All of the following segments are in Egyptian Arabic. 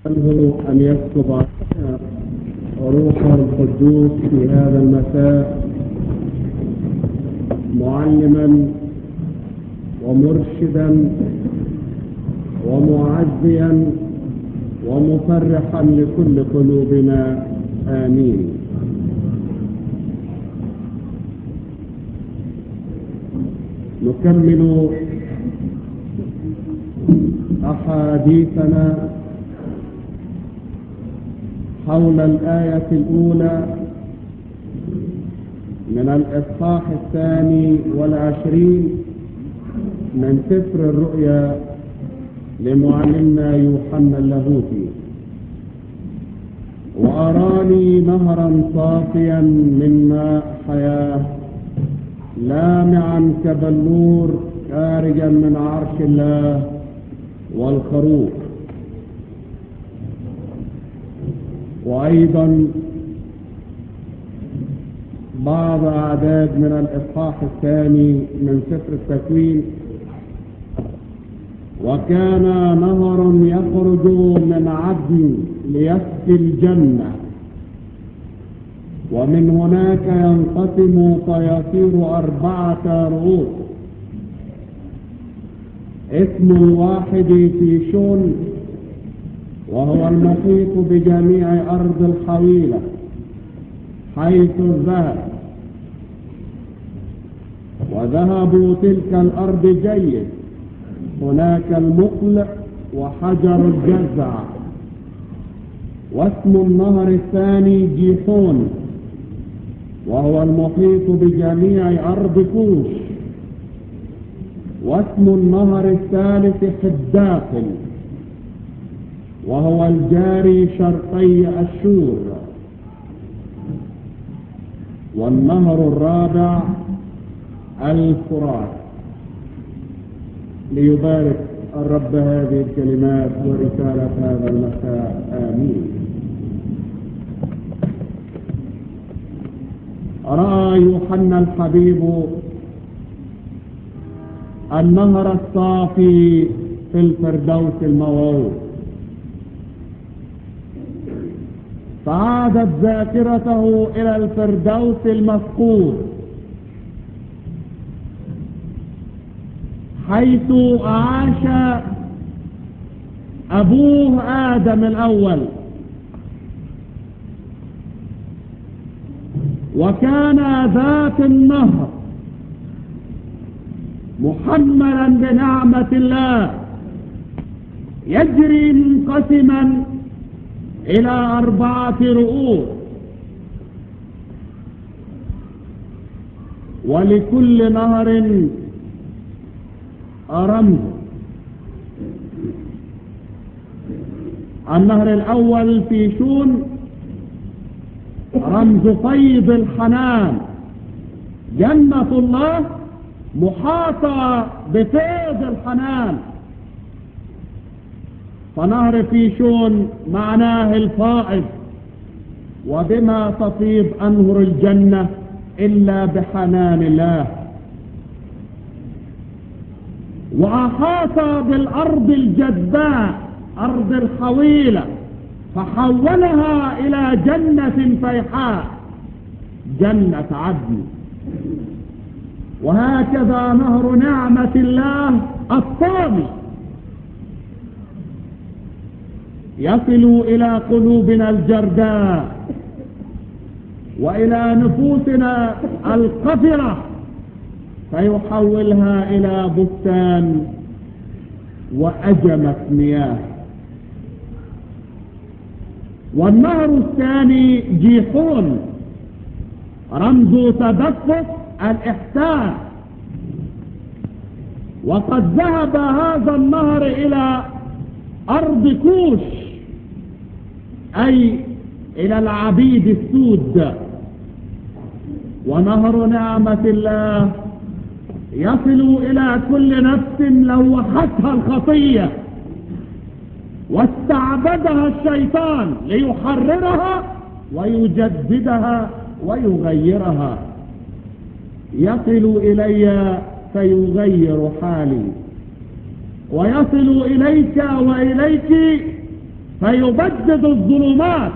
له أن يكتب روح القدوس في هذا المساء معلما ومرشدا ومعزيا ومفرحا لكل قلوبنا آمين نكمل أحاديثنا حول الآية الأولى من الإصحاح الثاني والعشرين من سفر الرؤيا لمعلمنا يوحنا اللاهوتي وأراني نهرا صافيا من ماء حياة لامعا كبلور خارجا من عرش الله والخروف وأيضا بعض أعداد من الإصحاح الثاني من سفر التكوين وكان نهر يخرج من عدن ليسقي الجنة ومن هناك ينقسم فيصير أربعة رؤوس اسم الواحد في شون وهو المحيط بجميع أرض الحويلة حيث الذهب وذهب تلك الأرض جيد هناك المقلع وحجر الجزع واسم النهر الثاني جيحون وهو المحيط بجميع أرض كوش واسم النهر الثالث حداقل وهو الجاري شرقي أشور والنهر الرابع الفرات ليبارك الرب هذه الكلمات ورسالة هذا المساء آمين رأى يوحنا الحبيب النهر الصافي في الفردوس الموعود فعادت ذاكرته إلى الفردوس المفقود حيث عاش أبوه آدم الأول وكان ذات النهر محملا بنعمة الله يجري منقسما إلى أربعة رؤوس ولكل نهر رمز النهر الأول في شون رمز فيض الحنان جنة الله محاطة بفيض الحنان فنهر فيشون معناه الفائض وبما تفيض أنهر الجنة إلا بحنان الله وأحاط بالأرض الجداء أرض الحويلة فحولها إلى جنة فيحاء جنة عدن وهكذا نهر نعمة الله الطامي يصل إلى قلوبنا الجرداء وإلى نفوسنا القفرة فيحولها إلى بستان وأجمت مياه والنهر الثاني جيحون رمز تدفق الإحسان وقد ذهب هذا النهر إلى أرض كوش أي إلى العبيد السود ونهر نعمة الله يصل إلى كل نفس لوحتها الخطية واستعبدها الشيطان ليحررها ويجددها ويغيرها يصل إلي فيغير حالي ويصل إليك وإليك فيبدد الظلمات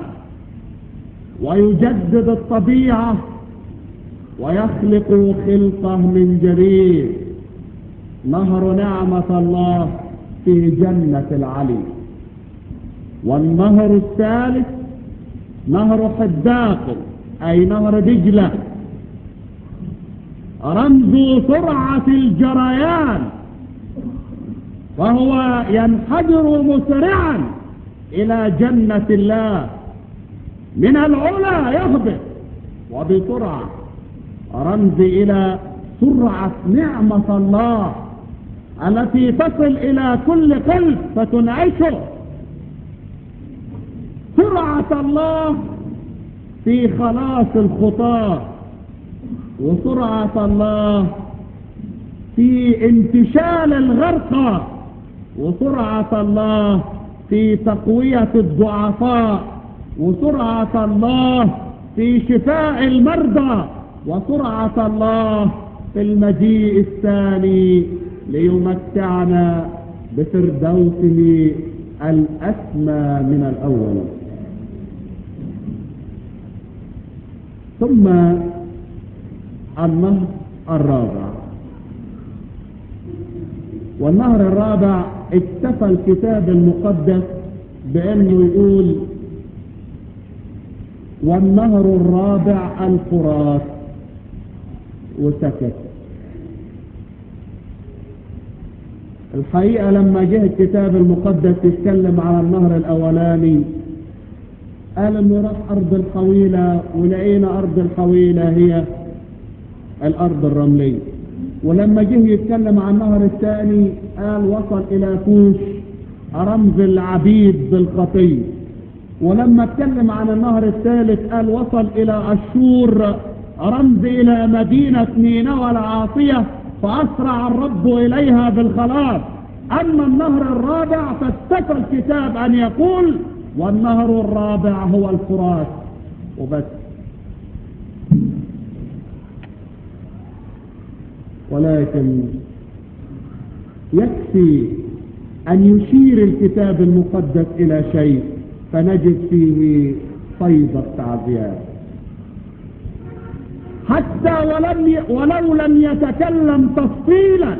ويجدد الطبيعة ويخلق خلقه من جديد نهر نعمة الله في جنة العلي والنهر الثالث نهر حداق أي نهر دجلة رمز سرعة الجريان وهو ينحدر مسرعا إلى جنة الله من العلا يهبط وبسرعة رمز إلى سرعة نعمة الله التي تصل إلى كل قلب فتنعشه سرعة الله في خلاص الخطاة وسرعة الله في انتشال الغرقى وسرعة الله في تقوية الضعفاء وسرعة الله في شفاء المرضى وسرعة الله في المجيء الثاني ليمتعنا بفردوسه الأسمى من الأول ثم النهر الرابع والنهر الرابع اكتفى الكتاب المقدس بأنه يقول والنهر الرابع الفرات وسكت الحقيقة لما جه الكتاب المقدس يتكلم على النهر الأولاني قال انه راح أرض الحويلة ولقينا أرض الحويلة هي الأرض الرملية ولما جه يتكلم عن النهر الثاني قال وصل إلى كوش رمز العبيد بالخطية ولما اتكلم عن النهر الثالث قال وصل إلى أشور رمز إلى مدينة نينوى العاصية فأسرع الرب إليها بالخلاص أما النهر الرابع فاستفى الكتاب أن يقول والنهر الرابع هو الفرات وبس ولكن يكفي أن يشير الكتاب المقدس إلى شيء فنجد فيه فيض التعزيات حتى ولم ي... ولو لم يتكلم تفصيلا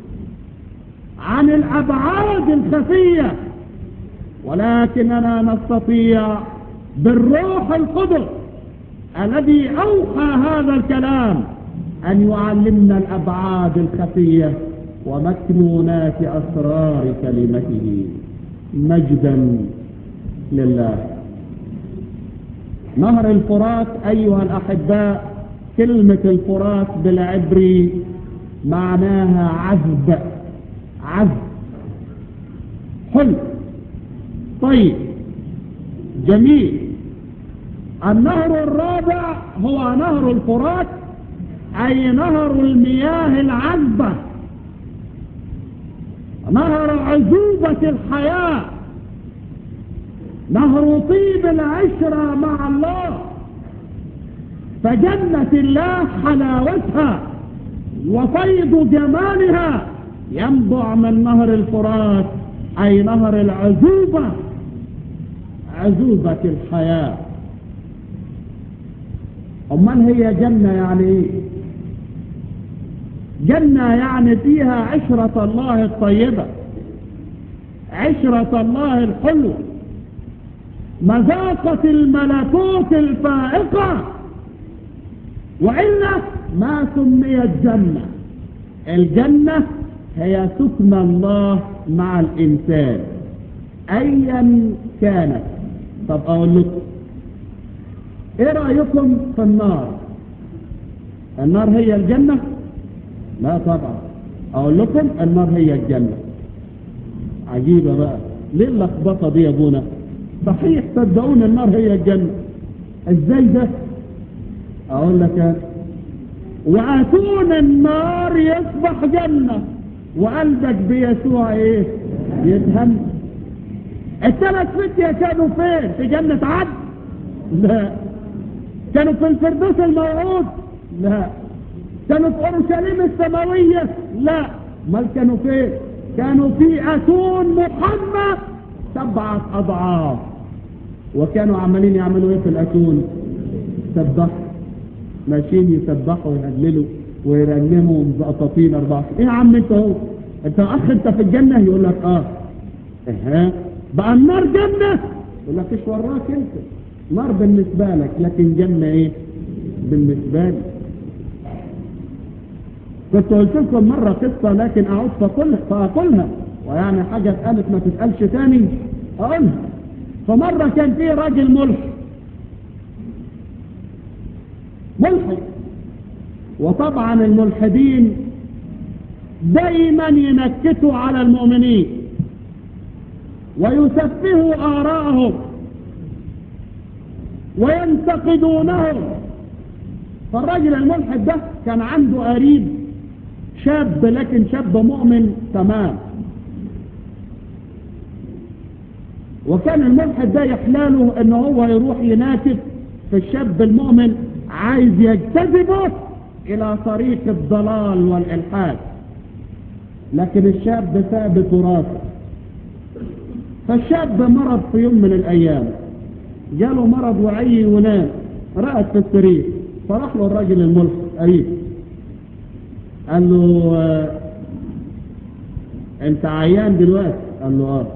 عن الأبعاد الخفية ولكننا نستطيع بالروح القدس الذي أوحى هذا الكلام أن يعلمنا الأبعاد الخفية ومكنونات أسرار كلمته مجدا لله نهر الفرات أيها الأحباء كلمة الفرات بالعبري معناها عذب عذب حلو طيب جميل النهر الرابع هو نهر الفرات أي نهر المياه العذبة نهر عذوبة الحياة نهر طيب العشرة مع الله فجنة الله حلاوتها وفيض جمالها ينبع من نهر الفرات أي نهر العذوبة عذوبة الحياة أمال هي جنة يعني ايه جنة يعني فيها عشرة الله الطيبة عشرة الله الحلوة مذاقة الملكوت الفائقة وإلا ما سميت جنة الجنة هي سكن الله مع الإنسان أيا كانت طب أقول لكم إيه رأيكم في النار النار هي الجنة لا طبعا أقول لكم النار هي الجنة عجيبة بقى ليه اللخبطة دي يا ابونا صحيح صدقوني النار هي الجنة ازاي ده اقول لك أنا. واتون النار يصبح جنة وقلبك بيسوع ايه يتهم الثلاث فتية كانوا فين في جنة عدن لا كانوا في الفردوس الموعود لا كانوا في اورشليم السماوية لا ما كانوا فين كانوا في اتون محمد طب سبعة أضعاف وكانوا عمالين يعملوا ايه في الأتون سبحوا ماشيين يسبحوا ويهللوا ويرنموا بقطاطين أربعة ايه يا عم انت اهو انت اخ انت في الجنة يقول لك اه اه بقى النار جنة يقول لك ايش وراك انت نار بالنسبة لك لكن جنة ايه بالنسبة لي كنت قلت لكم مرة قصة لكن اعود فاقولها فاقولها ويعني حاجة اتقالت ما تتقالش تاني اقولها فمرة كان في راجل ملحد ملحد وطبعا الملحدين دايما ينكتوا على المؤمنين ويسفهوا آراءهم وينتقدونهم فالراجل الملحد ده كان عنده قريب شاب لكن شاب مؤمن تمام وكان الملحد ده يحلاله ان هو يروح يناكف في الشاب المؤمن عايز يجتذبه الى طريق الضلال والالحاد لكن الشاب ثابت راسه فالشاب مرض في يوم من الايام جاله مرض وعي ونام رأت في السرير فراح له الراجل الملحد قريب قال له آه انت عيان دلوقتي قال له اه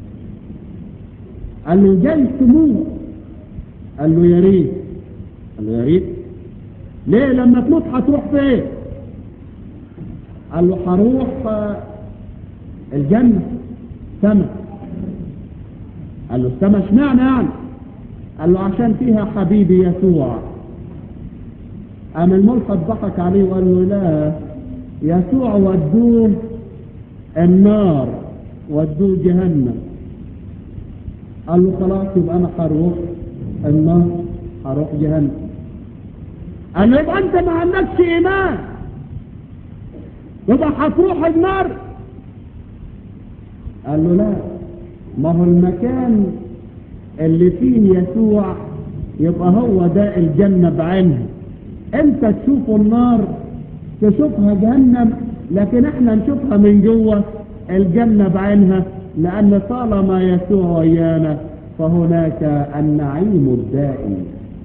قال له جاي تموت قال له يا ريت قال له يا ريت ليه لما تموت هتروح فين قال له هروح آه الجنة سما قال له السما اشمعنى يعني قال له عشان فيها حبيبي يسوع قام الملحد ضحك عليه وقال له لا يسوع ودوه النار ودوه جهنم قال له خلاص يبقى انا هروح النار هروح جهنم قال له يبقى انت ما عندكش ايمان يبقى هتروح النار قال له لا ما هو المكان اللي فيه يسوع يبقى هو ده الجنة بعينها انت تشوفوا النار تشوفها جهنم لكن احنا نشوفها من جوه الجنة بعينها لأن طالما يسوع ويانا فهناك النعيم الدائم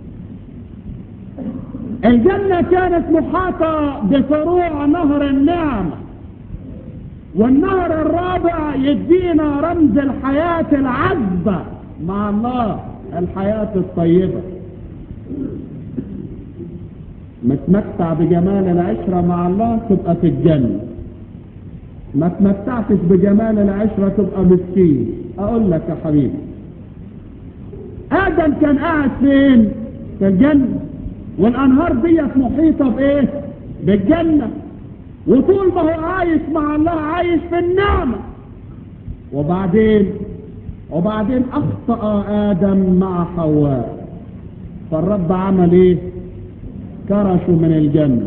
الجنة كانت محاطة بفروع نهر النعمة والنهر الرابع يدينا رمز الحياة العذبة مع الله الحياة الطيبة متمتع بجمال العشرة مع الله تبقى في الجنة ما تمتعتش بجمال العشرة تبقى مسكين اقول لك يا حبيبي ادم كان قاعد فين في الجنة والانهار ديت محيطة بايه بالجنة وطول ما هو عايش مع الله عايش في النعمة وبعدين وبعدين اخطأ ادم مع حواء فالرب عمل ايه كرشوا من الجنة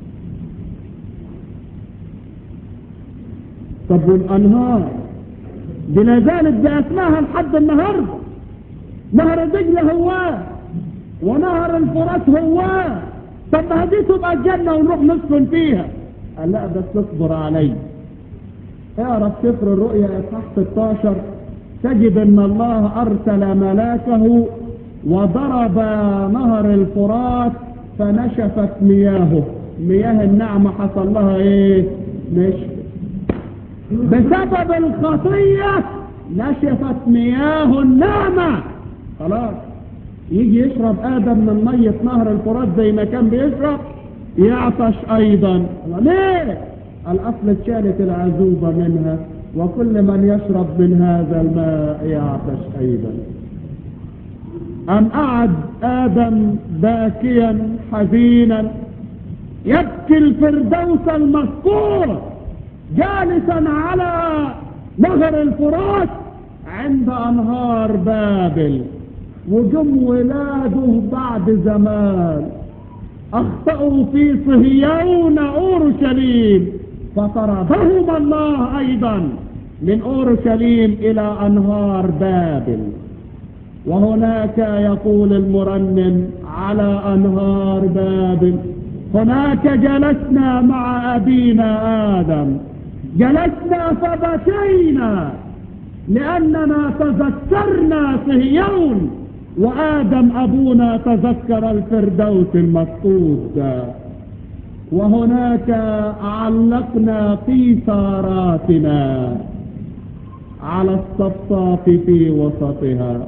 طب والانهار دي لا زالت باسمها لحد النهارده نهر دجله هو ونهر الفرات هو طب ما دي تبقى الجنه ونروح نسكن فيها قال لا بس اصبر علي اعرف سفر الرؤيا اصحاح 16 تجد ان الله ارسل ملاكه وضرب نهر الفرات فنشفت مياهه مياه النعمة حصل لها ايه نشف بسبب الخطية نشفت مياه النعمة خلاص يجي يشرب آدم من مية نهر الفرات زي ما كان بيشرب يعطش أيضا ليه؟ الأصل اتشالت العزوبة منها وكل من يشرب من هذا الماء يعطش أيضا أم قعد آدم باكيا حزينا يبكي الفردوس المذكور جالسا على نهر الفرات عند أنهار بابل وجم ولاده بعد زمان أخطأوا في صهيون أورشليم فطردهم الله أيضا من أورشليم إلى أنهار بابل وهناك يقول المرنم على أنهار بابل هناك جلسنا مع أبينا آدم جلسنا فبكينا لأننا تذكرنا صهيون وآدم أبونا تذكر الفردوس المفقود وهناك علقنا قيثاراتنا على الصفصاف في وسطها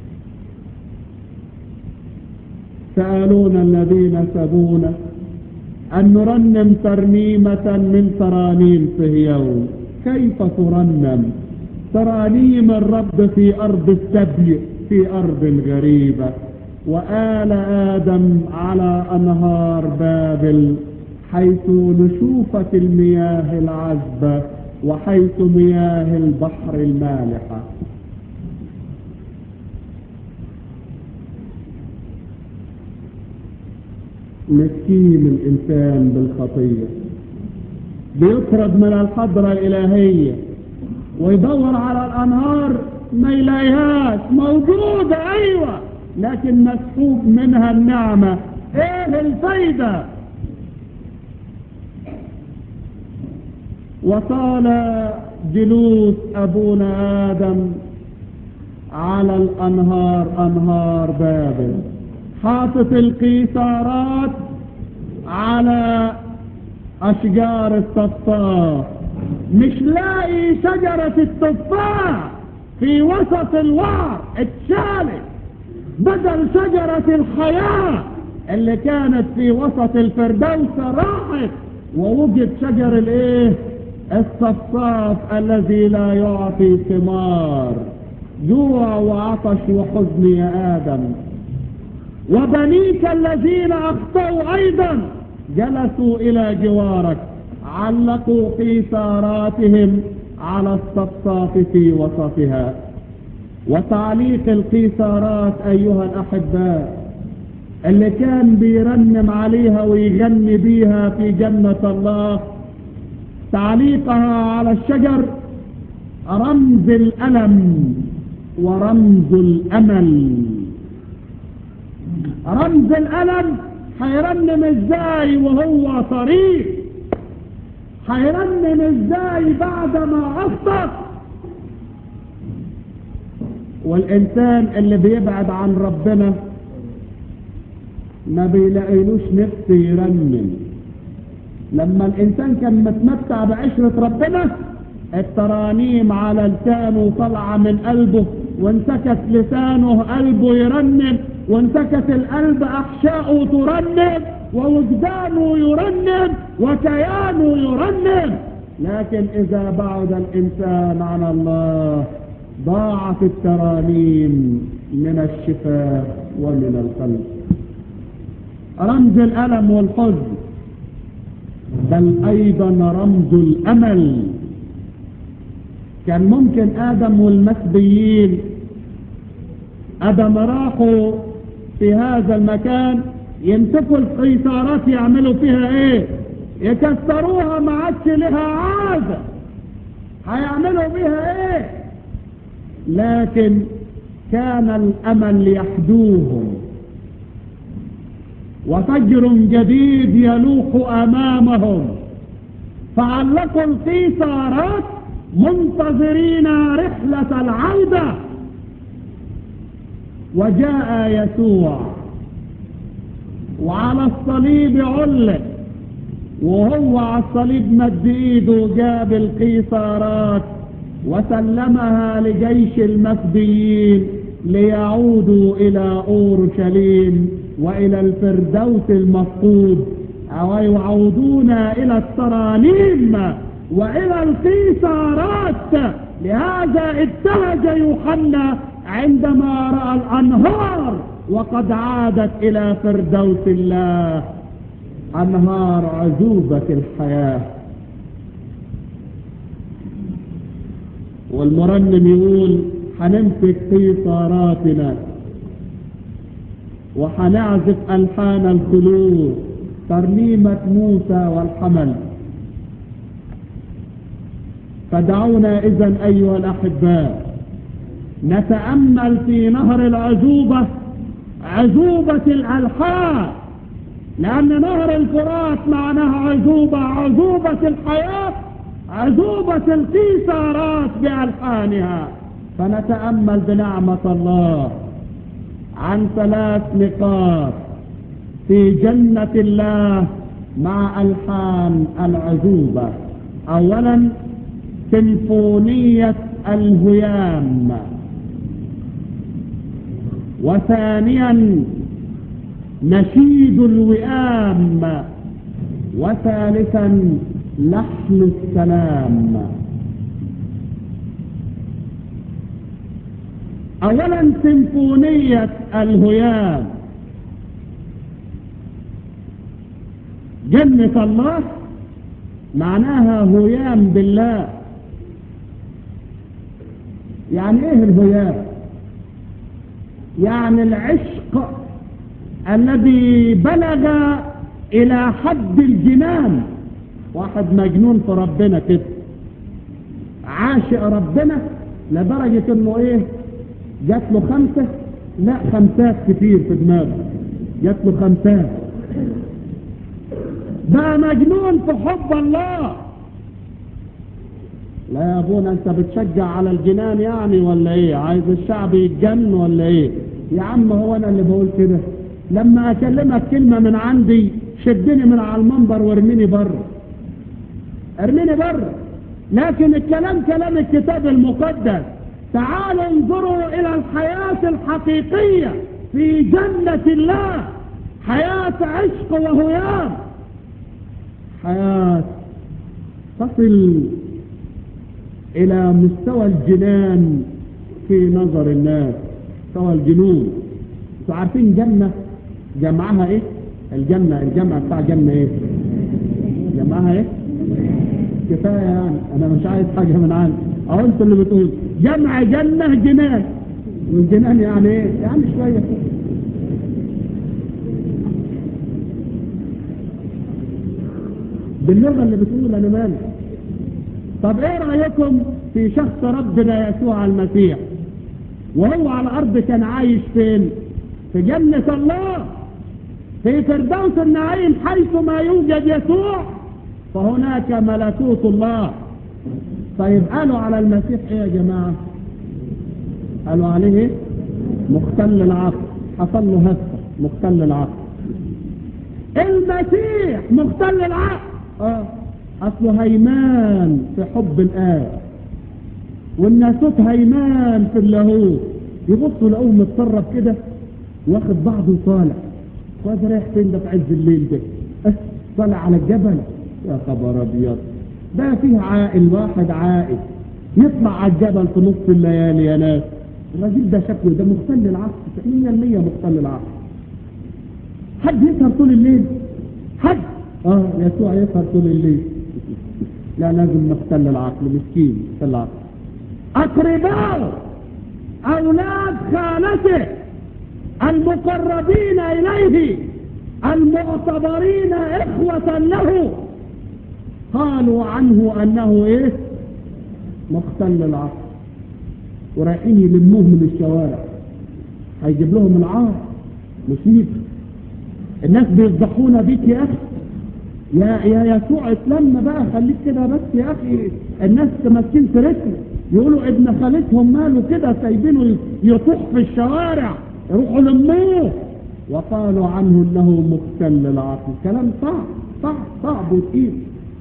سألونا الذين سبونا أن نرنم ترنيمة من ترانيم صهيون كيف ترنم ترانيم الرب في أرض السبي في أرض غريبة وآل آدم على أنهار بابل حيث نشوفة المياه العذبة وحيث مياه البحر المالحة مسكين الإنسان بالخطية بيطرد من الحضرة الإلهية ويدور على الأنهار ما يلاقيهاش موجودة أيوة لكن مسحوب منها النعمة ايه الفايدة وطال جلوس أبونا آدم على الأنهار أنهار بابل حاطط القيثارات على أشجار الصفاء مش لاقي شجرة التفاح في وسط الوعر اتشالت بدل شجرة الحياة اللي كانت في وسط الفردوس راحت ووجد شجر الايه الصفصاف الذي لا يعطي ثمار جوع وعطش وحزن يا آدم وبنيك الذين أخطأوا أيضا جلسوا إلى جوارك علقوا قيثاراتهم على الصفصاف في وسطها وتعليق القيثارات أيها الأحباء اللي كان بيرنم عليها ويغني بيها في جنة الله تعليقها على الشجر رمز الألم ورمز الأمل رمز الألم هيرنم ازاي وهو طريق هيرنم ازاي بعدما أخطأ والإنسان اللي بيبعد عن ربنا ما بيلاقيلوش نفس يرنم لما الإنسان كان متمتع بعشرة ربنا الترانيم على لسانه طالعة من قلبه وانسكت لسانه قلبه يرنم وانسكت القلب أحشاؤه ترنم ووجدانه يرنم وكيانه يرنم لكن إذا بعد الإنسان عن الله ضاعت الترانيم من الشفاء ومن القلب رمز الألم والحزن بل أيضا رمز الأمل كان ممكن آدم والمسبيين آدم راحوا في هذا المكان يمسكوا القيثارات يعملوا فيها ايه يكسروها ما عادش لها عادة هيعملوا بيها ايه لكن كان الامل يحدوهم وفجر جديد يلوح امامهم فعلقوا القيثارات منتظرين رحلة العودة وجاء يسوع وعلى الصليب علق وهو على الصليب مد ايده جاب القيثارات وسلمها لجيش المفديين ليعودوا الى اورشليم والى الفردوس المفقود او يعودون الى الترانيم والى القيثارات لهذا ابتهج يوحنا عندما راى الانهار وقد عادت الى فردوس الله انهار عذوبة الحياة والمرنم يقول هنمسك قيثاراتنا وحنعزف الحان الخلود ترنيمة موسى والحمل فدعونا اذا ايها الاحباء نتأمل في نهر العذوبة عذوبة الالحان لان نهر الفرات معناها عذوبة عذوبة الحياة عذوبة القيثارات بألحانها فنتأمل بنعمة الله عن ثلاث نقاط في جنة الله مع ألحان العذوبة أولا سيمفونية الهيام وثانيا نشيد الوئام وثالثا لحن السلام اولا سيمفونية الهيام جنة الله معناها هيام بالله يعني ايه الهيام يعني العشق الذي بلغ الى حد الجنان واحد مجنون في ربنا كده عاشق ربنا لدرجة انه ايه جات له خمسة لا خمسات كتير في دماغه جات له خمسات بقى مجنون في حب الله لا يا ابونا انت بتشجع على الجنان يعني ولا ايه عايز الشعب يتجن ولا ايه يا عم هو انا اللي بقول كده لما اكلمك كلمة من عندي شدني من على المنبر وارميني بره ارميني بره لكن الكلام كلام الكتاب المقدس تعالوا انظروا الى الحياة الحقيقية في جنة الله حياة عشق وهيام حياة تصل الى مستوى الجنان في نظر الناس مستوى الجنون انتوا عارفين جنة جمعها ايه الجنة الجمع بتاع جنة ايه جمعها ايه كفاية يعني انا مش عايز حاجة من عندي او انتوا اللي بتقول جمع جنة جنان والجنان يعني ايه يعني شوية باللغة اللي بتقول انا مالي طب ايه رأيكم في شخص ربنا يسوع المسيح وهو على الارض كان عايش فين في جنة الله في فردوس النعيم حيث ما يوجد يسوع فهناك ملكوت الله طيب قالوا على المسيح ايه يا جماعة قالوا عليه ايه مختل العقل حصل له هسه مختل العقل المسيح مختل العقل اه اصله هيمان في حب الآب والناسوت هيمان في اللاهوت يبصوا لقوه متطرب كده واخد بعضه وطالع وهذا رايح فين ده في عز الليل ده أه طالع على الجبل يا خبر ابيض ده فيه عائل واحد عائل يطلع على الجبل في نص الليالي يا ناس الراجل ده شكله ده مختل العقل 100% مختل العقل حد يسهر طول الليل حد اه يسوع يسهر طول الليل لا لازم مختل العقل مسكين مختل العقل أقرباء أولاد خالته المقربين إليه المعتبرين إخوة له قالوا عنه أنه إيه مختل العقل ورايحين يلموه من الشوارع هيجيب لهم العار مصيبة الناس بيفضحونا بيك يا أخي يا يا يسوع اسلامنا بقى خليك كده بس يا أخي الناس ماسكين في رسمه يقولوا ابن خالتهم ماله كده سايبينه يطوح في الشوارع يروحوا لموه وقالوا عنه انه مختل العقل كلام صعب صعب صعب وتقيل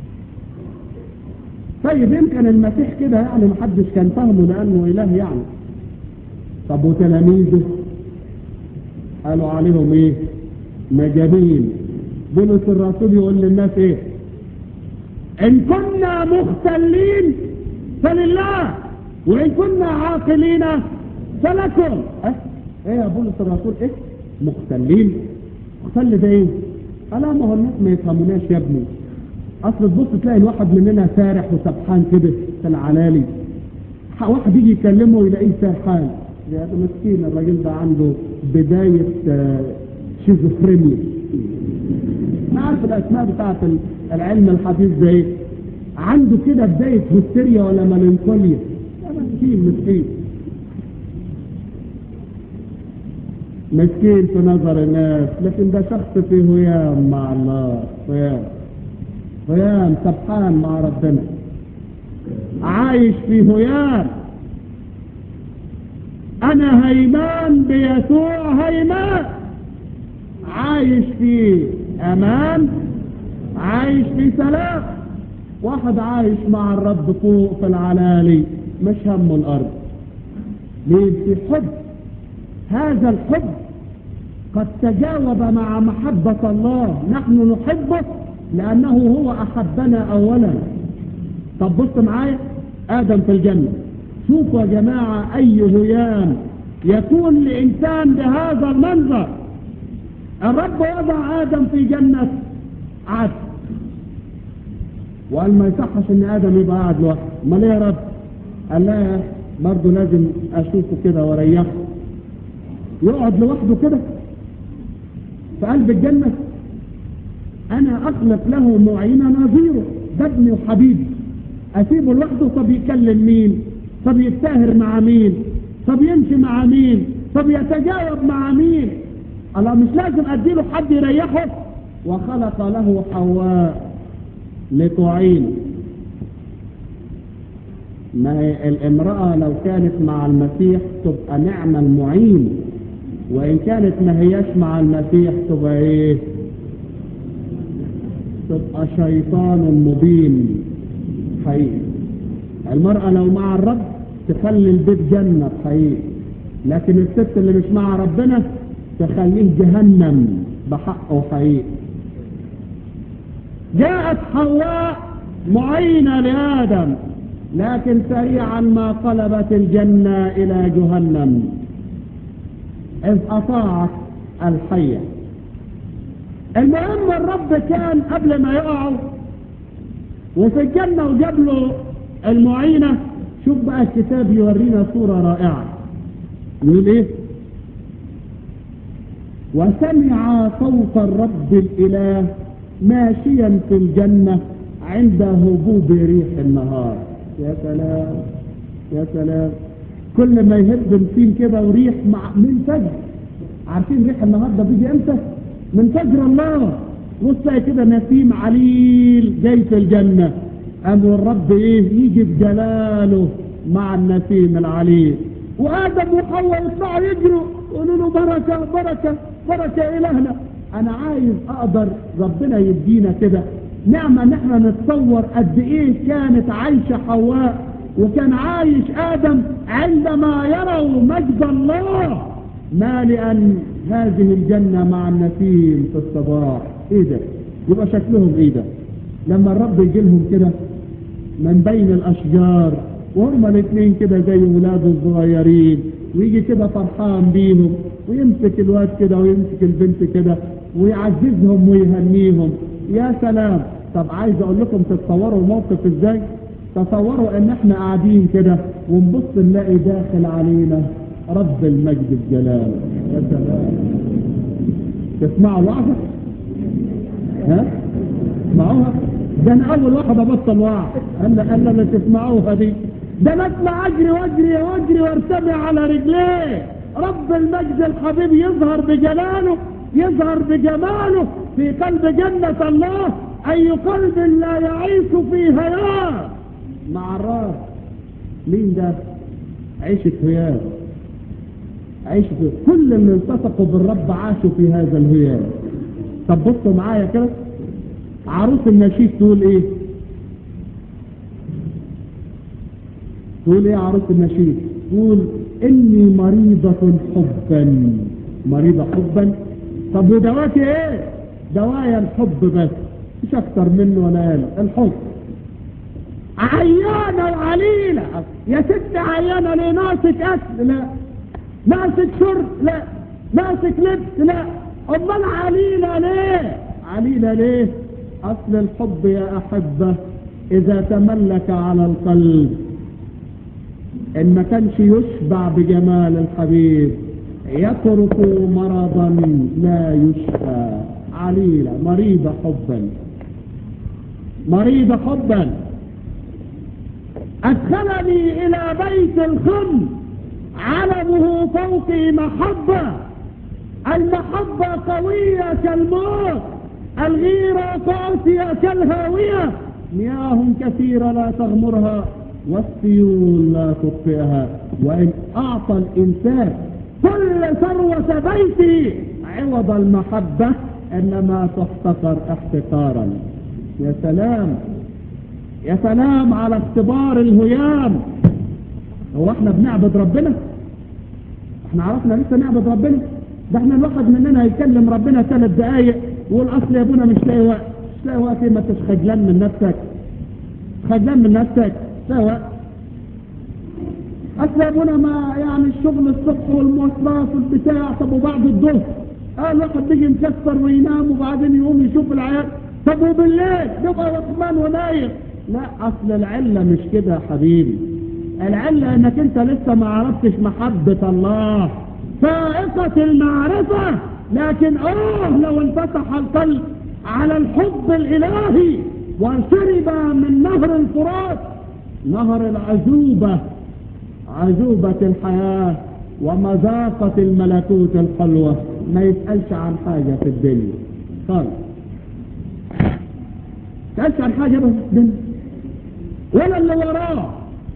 طيب يمكن المسيح كده يعني محدش كان فاهمه لانه اله يعني طب وتلاميذه قالوا عليهم ايه مجانين بولس الرسول يقول للناس ايه ان كنا مختلين فلله وإن كنا عاقلين فلكم أه؟ ايه يا بولس الرسول ايه مختلين مختل ده ايه الا ما هو الناس ما يفهموناش يا ابني اصل تبص تلاقي الواحد مننا سارح وسبحان كده في العلالي واحد يجي يكلمه يلاقيه سرحان يا ده مسكين الراجل ده عنده بداية آه شيزوفرينيا ما عارف الاسماء بتاعت العلم الحديث ده ايه عنده كده بداية هستيريا ولا ملانكوليا مسكين مسكين مسكين في نظر الناس لكن ده شخص فيه هيام مع الله هيام هيام سبحان مع ربنا عايش في هيام انا هيمان بيسوع هيمان عايش في امان عايش في سلام واحد عايش مع الرب فوق في العلالي مش همه الارض ليه في حب هذا الحب قد تجاوب مع محبة الله نحن نحبه لأنه هو أحبنا أولا طب بص معايا آدم في الجنة شوفوا يا جماعة أي هيام يكون لإنسان بهذا المنظر الرب وضع آدم في جنة عدن وقال ما يصحش ان ادم يبقى قاعد لوحده امال ايه يا رب قال لا برضه لازم اشوفه كده واريحه يقعد لوحده كده في قلب الجنة انا اخلق له معين نظيره ده ابني وحبيبي اسيبه لوحده طب يكلم مين طب يتساهر مع مين طب يمشي مع مين طب يتجاوب مع مين الله مش لازم اديله حد يريحه وخلق له حواء لتعين ما هي الامرأة لو كانت مع المسيح تبقى نعم المعين وإن كانت ما هياش مع المسيح تبقى إيه تبقى شيطان مبين حقيقي المرأة لو مع الرب تخلي البيت جنة حقيقي لكن الست اللي مش مع ربنا تخليه جهنم بحقه حقيقي جاءت حواء معينة لآدم لكن سريعا ما قلبت الجنة إلى جهنم إذ أطاعت الحية المهم الرب كان قبل ما يقعوا وفي الجنة وجاب له المعينة شوف بقى الكتاب يورينا صورة رائعة يقول ايه وسمع صوت الرب الإله ماشيا في الجنة عند هبوب ريح النهار يا سلام يا سلام كل ما يهب نسيم كده وريح مع من فجر عارفين ريح النهار ده بيجي امتى من فجر الله بص كده نسيم عليل جاي في الجنة قام الرب ايه يجي بجلاله مع النسيم العليل وادم وحواء يطلعوا يجروا يقولوا له بركه بركه بركه الهنا انا عايز اقدر ربنا يدينا كده نعمة ان احنا نتصور قد ايه كانت عايشة حواء وكان عايش ادم عندما يروا مجد الله مالئا هذه الجنة مع النسيم في الصباح ايه ده يبقى شكلهم ايه ده لما الرب يجي لهم كده من بين الاشجار وهم الاثنين كده زي ولاده الصغيرين ويجي كده فرحان بيهم ويمسك الواد كده ويمسك البنت كده ويعززهم ويهنيهم يا سلام طب عايز اقول لكم تتصوروا الموقف ازاي تصوروا ان احنا قاعدين كده ونبص نلاقي داخل علينا رب المجد الجلال يا سلام تسمعوا وعظة ها تسمعوها ده انا اول واحد ابطل وعظ قال قال لا تسمعوها دي ده انا اطلع اجري واجري واجري وارتمي على رجليه رب المجد الحبيب يظهر بجلاله يظهر بجماله في قلب جنة الله أي قلب لا يعيش في هيام مع الراس مين ده عيشة هيام عيشة كل اللي التصقوا بالرب عاشوا في هذا الهيام طب بصوا معايا كده عروس النشيد تقول ايه تقول ايه عروس النشيد تقول اني مريضة حبا مريضة حبا طب ودواتي ايه دوايا الحب بس مش اكتر منه ولا قال الحب عيانة وعليلة يا ست عيانة ليه ناقصك اكل لا ناقصك شرب لا ناقصك لبس لا امال عليلة ليه عليلة ليه اصل الحب يا احبة اذا تملك على القلب ان ما كانش يشبع بجمال الحبيب يترك مرضا لا يشفى عليلة مريضة حبا مريضة حبا أدخلني إلى بيت الخم علمه فوقي محبة المحبة قوية كالموت الغيرة قاسية كالهاوية مياه كثيرة لا تغمرها والسيول لا تطفئها وإن أعطى الإنسان كل ثروة بيته عوض المحبة إنما تحتقر احتقارا يا سلام يا سلام على اختبار الهيام هو احنا بنعبد ربنا احنا عرفنا لسه نعبد ربنا ده احنا الواحد مننا هيكلم ربنا ثلاث دقايق ويقول اصل يا ابونا مش لاقي وقت مش لاقي وقت ما انتش خجلان من نفسك خجلان من نفسك مش لاقي وقت اصل يا ابونا ما يعني الشغل الصبح والمواصلات والبتاع طب وبعد الظهر اه الواحد بيجي مكسر وينام وبعدين يقوم يشوف العيال طب وبالليل يبقى رحمن ونايم لا اصل العله مش كده يا حبيبي العله انك انت لسه ما عرفتش محبه الله فائقه المعرفه لكن اه لو انفتح القلب على الحب الالهي وشرب من نهر الفرات نهر العزوبه عزوبة الحياة ومذاقة الملكوت الحلوة ما يسألش عن حاجة في الدنيا خالص يسألش عن حاجة بس في الدنيا ولا اللي وراه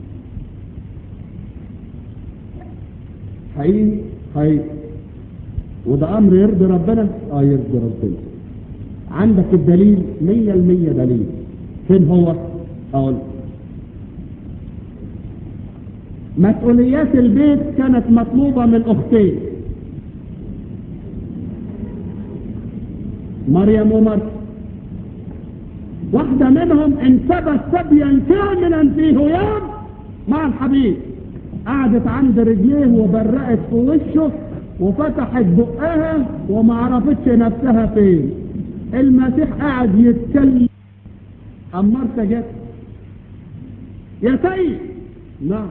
حقيقي حقيقي وده أمر يرضي ربنا اه يرضي ربنا عندك الدليل مية المية دليل فين هو اقول مسؤوليات البيت كانت مطلوبة من أختين مريم ومريم واحدة منهم انتبت سبيا كاملا في هيام مع الحبيب قعدت عند رجليه وبرقت في وشه وفتحت بقها وما عرفتش نفسها فين المسيح قاعد يتكلم أمرت جت يا سيد نعم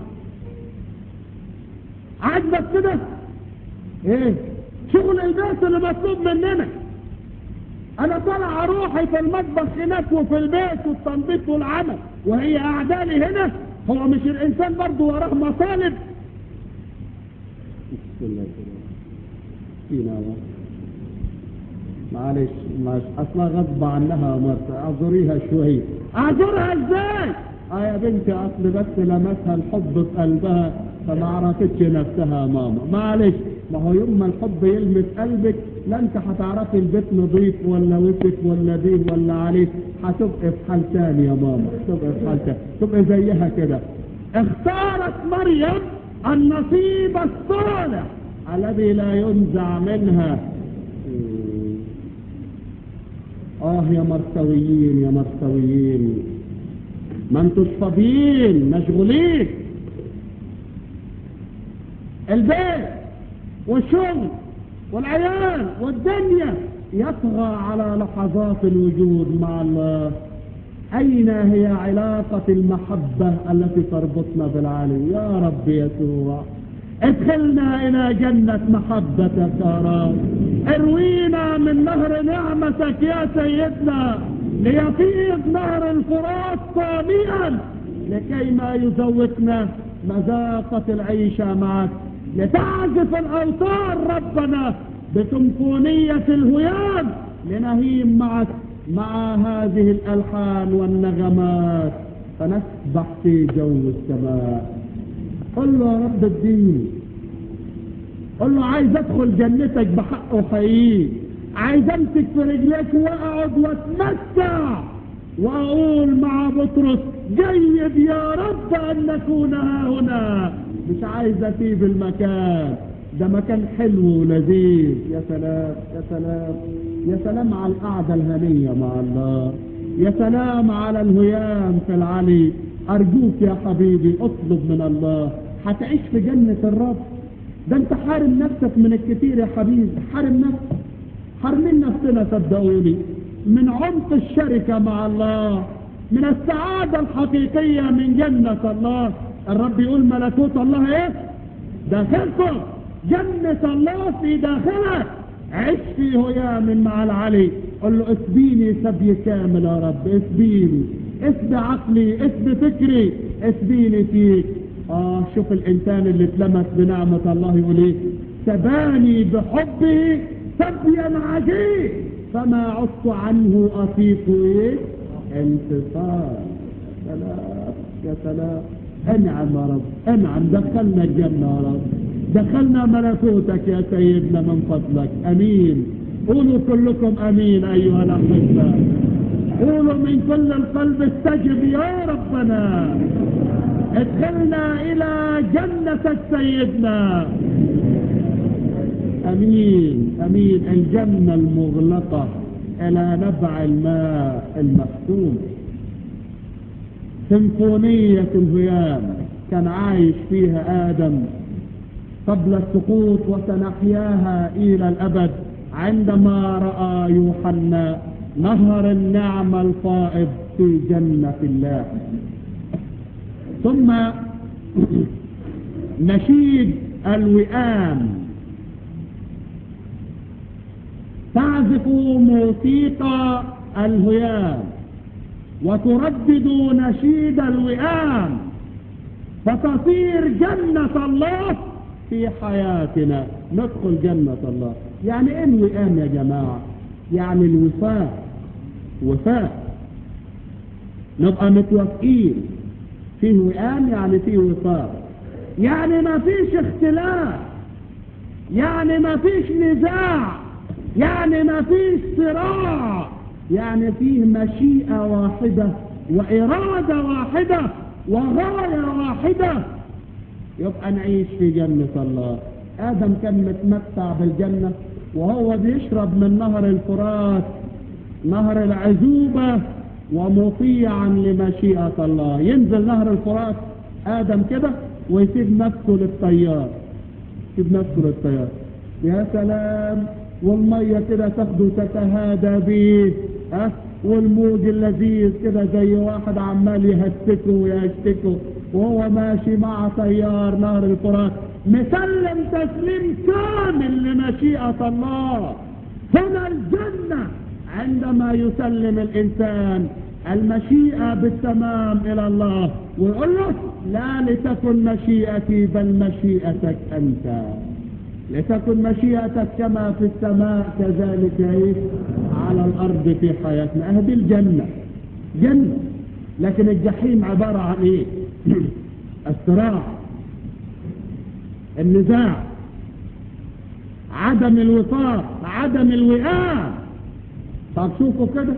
عاجبك كده ايه شغل البيت اللي مطلوب مننا انا طالع روحي في المطبخ هناك وفي البيت والتنظيف والعمل وهي اعدالي هنا هو مش الانسان برضه وراه مطالب معلش معلش اصلا غصب عنها مرت اعذريها شويه اعذرها ازاي اه يا بنتي اصل بس لمسها الحب في قلبها فما عرفتش نفسها ماما معلش ما هو يوم ما الحب يلمس قلبك لا انت هتعرفي البيت نظيف ولا وسخ ولا بيه ولا عليه هتبقى في حال تاني يا ماما تبقى في حال تاني تبقى زيها كده اختارت مريم النصيب الصالح الذي لا ينزع منها اه يا مرسويين يا مرسويين ما انتوش فاضيين مشغولين البيت والشغل والعيال والدنيا يطغى على لحظات الوجود مع الله أين هي علاقة المحبة التي تربطنا بالعلي يا رب يسوع ادخلنا إلى جنة محبتك يا رب اروينا من نهر نعمتك يا سيدنا ليفيض نهر الفرات صاميا لكي ما يزوقنا مذاقة العيشة معك لتعزف الأوتار ربنا بسمفونية الهيام لنهيم معك مع هذه الألحان والنغمات فنسبح في جو السماء قل له يا رب اديني قل له عايز ادخل جنتك بحق وحقيقي عايز امسك في رجليك واقعد واتمتع واقول مع بطرس جيد يا رب ان نكون ها هنا مش عايز اسيب المكان ده مكان حلو ولذيذ يا سلام يا سلام يا سلام على القعدة الهنية مع الله يا سلام على الهيام في العلي ارجوك يا حبيبي اطلب من الله هتعيش في جنة الرب ده انت حارم نفسك من الكثير يا حبيبي حارم نفسك حارمين نفسنا صدقوني من عمق الشركة مع الله من السعادة الحقيقية من جنة الله الرب يقول ملكوت الله ايه داخلكم جنة الله في داخلك عش في هيام مع العلي قل له اسبيني سبي كامل يا رب اسبيني اسبي عقلي اسبي فكري اسبيني فيك اه شوف الانسان اللي اتلمس بنعمة الله يقول ايه سباني بحبه سبيا عجيب فما عدت عنه اطيق ايه انتصار يا سلام يا سلام انعم يا رب انعم دخلنا الجنة يا رب دخلنا ملكوتك يا سيدنا من فضلك امين قولوا كلكم امين ايها الاحبه قولوا من كل القلب استجب يا ربنا ادخلنا الى جنة سيدنا امين امين الجنة المغلقة الى نبع الماء المختوم سيمفونية الهيام كان عايش فيها ادم قبل السقوط وسنحياها الى الابد عندما رأى يوحنا نهر النعمة الفائض في جنة الله ثم نشيد الوئام تعزف موسيقى الهيام وتردد نشيد الوئام فتصير جنة الله في حياتنا ندخل جنة الله يعني ايه الوئام يا جماعة يعني الوفاء وفاء نبقى متوافقين فيه وئام يعني فيه وفاء يعني ما فيش اختلاف يعني ما فيش نزاع يعني ما فيش صراع يعني فيه مشيئة واحدة وإرادة واحدة وغاية واحدة يبقى نعيش في جنة الله آدم كان متمتع بالجنة وهو بيشرب من نهر الفرات نهر العزوبة ومطيعا لمشيئة الله ينزل نهر الفرات آدم كده ويسيب نفسه للطيار يسيب نفسه للطيار يا سلام والمية كده تاخده تتهادى بيه ها والموج اللذيذ كده زي واحد عمال يهتكه ويشتكه وهو ماشي مع طيار نهر الفرات مسلم تسليم كامل لمشيئة الله هنا الجنة عندما يسلم الإنسان المشيئة بالتمام إلى الله ويقول له لا لتكن مشيئتي بل مشيئتك أنت لتكن مشيئتك كما في السماء كذلك إيه؟ على الأرض في حياتنا أهدي الجنة جنة لكن الجحيم عبارة عن إيه الصراع النزاع عدم الوفاق عدم الوئام طب شوفوا كده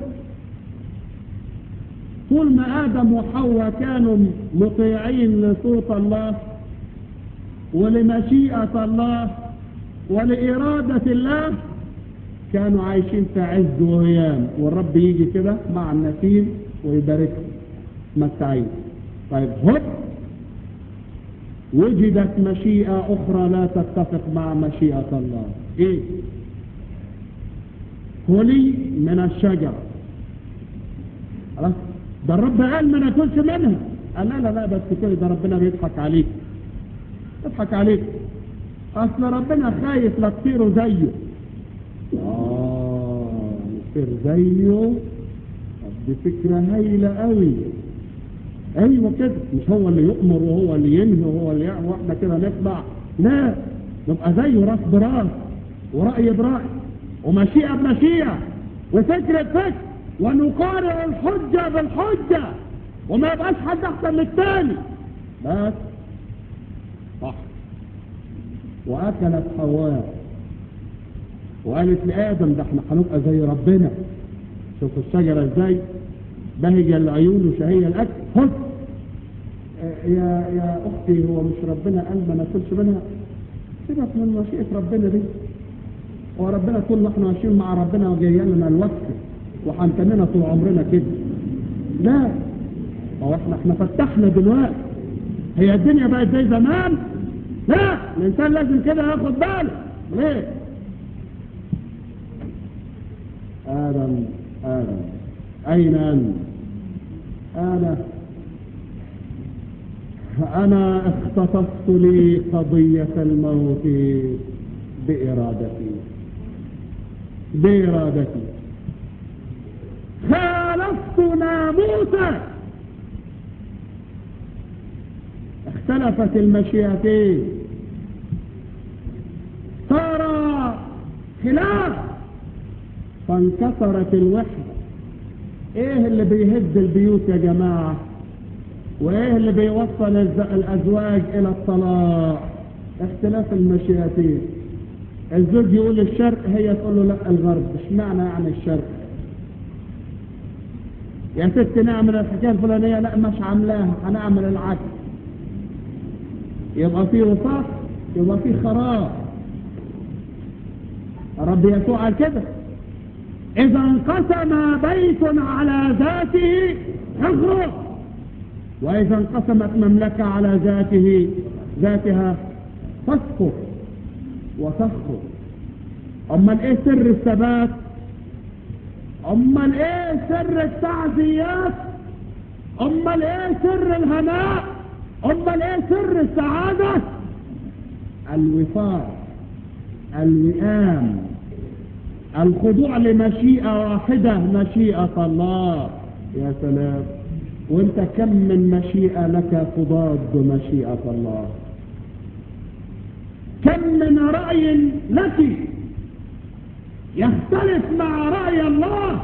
طول ما آدم وحواء كانوا مطيعين لصوت الله ولمشيئة الله ولإرادة الله كانوا عايشين في عز وهيام والرب يجي كده مع النسيم ويباركهم متعين طيب هب وجدت مشيئة أخرى لا تتفق مع مشيئة الله إيه كلي من الشجرة خلاص ده الرب قال ما ناكلش منها قال لا لا لا بس كده ده ربنا بيضحك عليك يضحك عليك اصل ربنا خايف لا تصيروا زيه اه نصير زيه دي فكرة هايلة قوي ايوه كده مش هو اللي يؤمر وهو اللي ينهي وهو اللي يعمل واحنا كده نطلع لا نبقى زيه راس براس ورأي برأي ومشيئة بمشيئة وفكر بفكر ونقارع الحجة بالحجة وما يبقاش حد احسن من الثاني بس صح واكلت حواء وقالت لآدم ده احنا هنبقى زي ربنا شوف الشجرة ازاي بهجة العيون وشهية الاكل خد يا يا اختي هو مش ربنا قال ما ناكلش منها سيبك من مشيئة ربنا دي هو ربنا طول ما احنا ماشيين مع ربنا وجاي لنا الوقت وهنتننا طول عمرنا كده لا هو احنا احنا فتحنا دلوقتي هي الدنيا بقت زي زمان لا الانسان لازم كده ياخد باله ليه ادم ادم اين انت انا انا اختصصت لي قضية الموت بارادتي بارادتي خالفت ناموسك اختلفت المشيئتين صار خلاف فانكسرت الوحدة ايه اللي بيهد البيوت يا جماعة وايه اللي بيوصل الازواج الى الطلاق اختلاف المشيئتين الزوج يقول الشرق هي تقول له لا الغرب اشمعنى يعني الشرق يا ست نعمل الحكايه الفلانيه لا مش عاملاها هنعمل العكس يبقى في وسط يبقى في خراب رب يسوع قال كده اذا انقسم بيت على ذاته اخرج واذا انقسمت مملكه على ذاته ذاتها تسقط وتسقط امال ايه سر الثبات امال ايه سر التعزيات امال ايه سر الهناء امال ايه سر السعادة الوفاق الوئام الخضوع لمشيئة واحدة مشيئة الله يا سلام وانت كم من مشيئة لك تضاد مشيئة الله كم من رأي لك يختلف مع رأي الله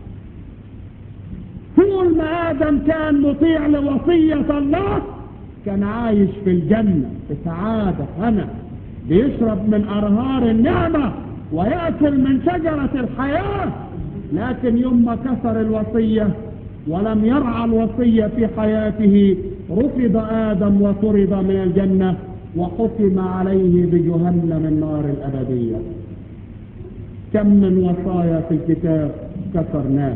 طول ما آدم كان مطيع لوصية الله كان عايش في الجنة في سعادة هنا بيشرب من أرهار النعمة ويأكل من شجرة الحياة لكن يوم ما كسر الوصية ولم يرعى الوصية في حياته رفض آدم وطرد من الجنة وحكم عليه بجهنم النار الأبدية كم من وصايا في الكتاب كسرناه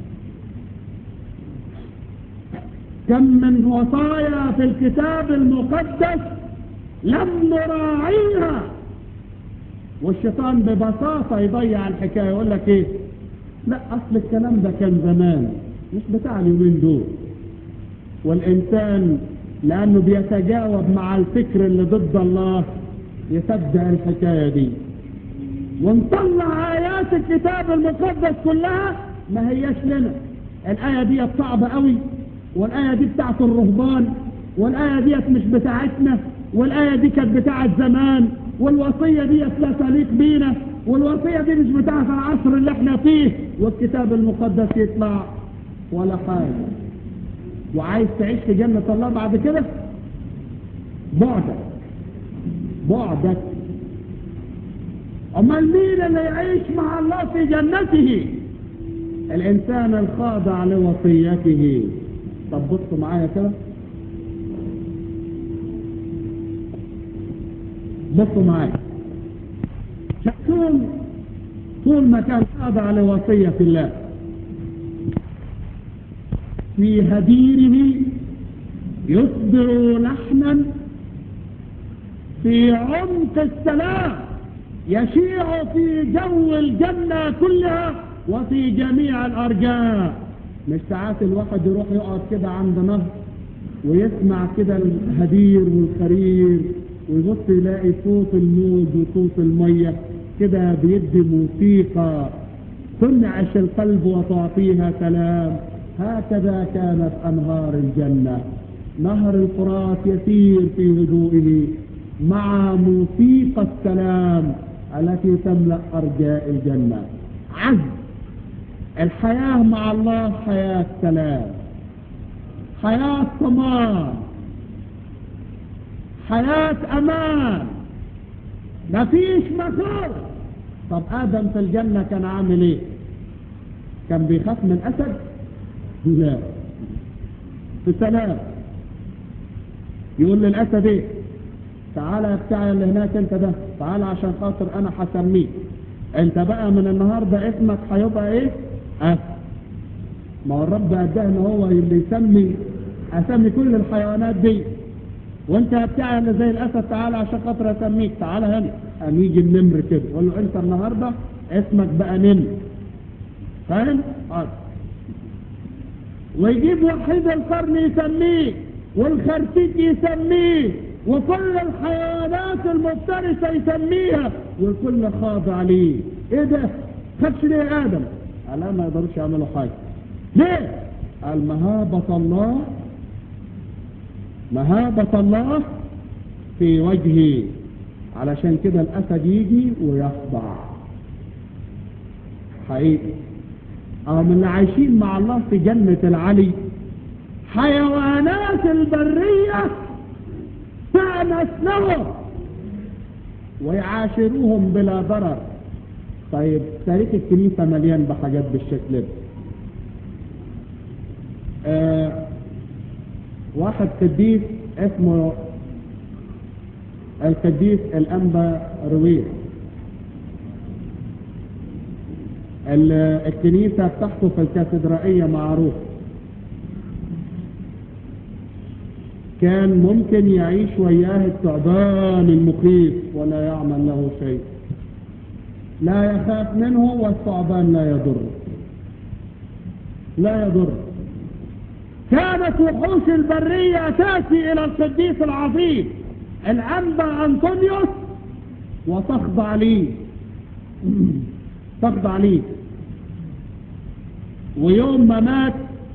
كم من وصايا في الكتاب المقدس لم نراعيها والشيطان ببساطة يضيع الحكاية يقول لك ايه لا اصل الكلام ده كان زمان مش بتاع اليومين دول والانسان لانه بيتجاوب مع الفكر اللي ضد الله يصدق الحكاية دي ونطلع آيات الكتاب المقدس كلها ما هياش لنا الآية دي صعبة قوي والآية دي بتاعت الرهبان والآية دي مش بتاعتنا والآية دي كانت بتاعت زمان والوصية دي لا تليق بينا والوصية دي مش بتاعت العصر اللي احنا فيه والكتاب المقدس يطلع ولا حاجة وعايز تعيش في جنة الله بعد كده بعدك بعدك امال مين اللي يعيش مع الله في جنته الانسان الخاضع لوصيته طب بصوا معايا كده بصوا معايا طول طول ما كان خاضع لوصية الله في هديره يصدر لحنا في عمق السلام يشيع في جو الجنة كلها وفي جميع الأرجاء مش ساعات الواحد يروح يقعد كده عند نهر ويسمع كده الهدير والخرير ويبص يلاقي صوت الموج وصوت المية كده بيدي موسيقى تنعش القلب وتعطيها سلام هكذا كانت أنهار الجنة نهر الفرات يسير في هدوئه مع موسيقى السلام التي تملأ أرجاء الجنة عزم الحياة مع الله حياة سلام حياة طمان حياة أمان مفيش مخاوف طب آدم في الجنة كان عامل ايه كان بيخاف من أسد لا في سلام يقول للأسد ايه تعالى يا بتاع اللي هناك انت ده تعالى عشان خاطر انا هسميك انت بقى من النهاردة اسمك هيبقى ايه اسد ما هو الرب اداه ان هو اللي يسمي اسمي كل الحيوانات دي وانت يا بتاع اللي زي الاسد تعالى عشان خاطر اسميك تعالى هنا قام يجي النمر كده يقول له انت النهارده اسمك بقى نمر فاهم؟ حاضر ويجيب وحيد القرن يسميه والخرتيت يسميه وكل الحيوانات المفترسة يسميها والكل خاضع ليه ايه ده خدش ليه يا ادم قال لا ما يقدروش يعملوا حاجة ليه قال مهابة الله مهابة الله في وجهي علشان كده الاسد يجي ويخضع حقيقي اه من اللي عايشين مع الله في جنة العلي حيوانات البرية تأنس لهم ويعاشروهم بلا ضرر طيب تاريخ الكنيسة مليان بحاجات بالشكل ده آه واحد قديس اسمه القديس الأنبا رويح الكنيسة بتاعته في الكاتدرائية معروف كان ممكن يعيش وياه الثعبان المخيف ولا يعمل له شيء لا يخاف منه والثعبان لا يضر لا يضر كانت وحوش البرية تأتي إلى القديس العظيم الأنبا أنطونيوس وتخضع ليه تخضع ليه ويوم ما مات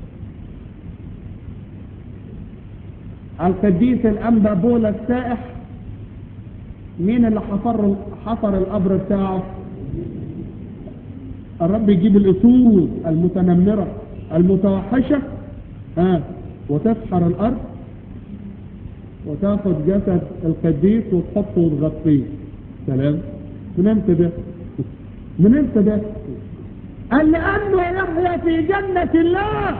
القديس الأنبا بولا السائح مين اللي حفر حفر القبر بتاعه الرب يجيب الأسود المتنمرة المتوحشة ها وتسحر الأرض وتاخد جسد القديس وتحطه وتغطيه سلام من امتى ده من امتى ده قال لأنه يحيا في جنة الله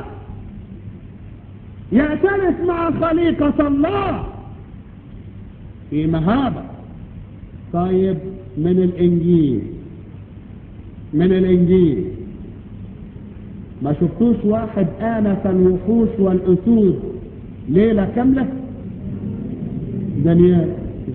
يعترف مع خليقة الله في مهابة طيب من الإنجيل من الإنجيل ما شفتوش واحد آنف الوحوش والأسود ليلة كاملة دانيال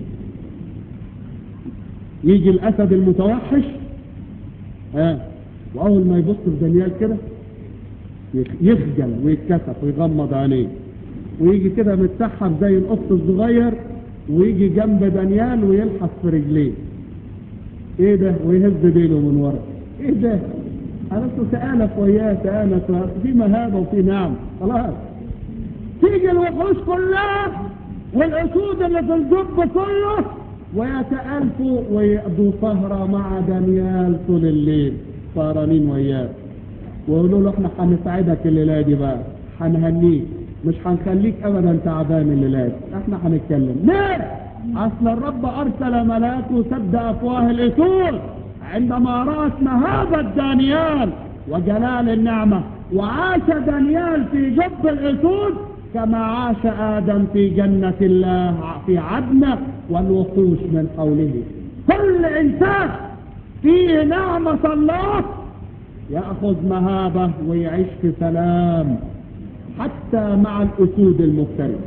يجي الأسد المتوحش ها وأول ما يبص في دانيال كده يخجل ويتكسف ويغمض عينيه ويجي كده متسحب زي القط الصغير ويجي جنب دانيال ويلحس في رجليه ايه ده ويهز ديله من ورا ايه ده انا تآلف وياه تآلف في مهابة وفي نعم خلاص تيجي الوحوش كلها والاسود اللي في الجب كله ويتألفوا ويقضوا سهرة مع دانيال طول الليل سهرانين وياه ويقولوا له احنا هنساعدك الليلة دي بقى هنهنيك مش هنخليك ابدا تعبان الليلة دي احنا هنتكلم ليه اصل الرب ارسل ملاكه سد افواه الاسود عندما رأت مهابة دانيال وجلال النعمة وعاش دانيال في جب الاسود كما عاش آدم في جنة الله في عدن والوحوش من حوله كل إنسان فيه نعمة الله يأخذ مهابة ويعيش في سلام حتى مع الأسود المفترسة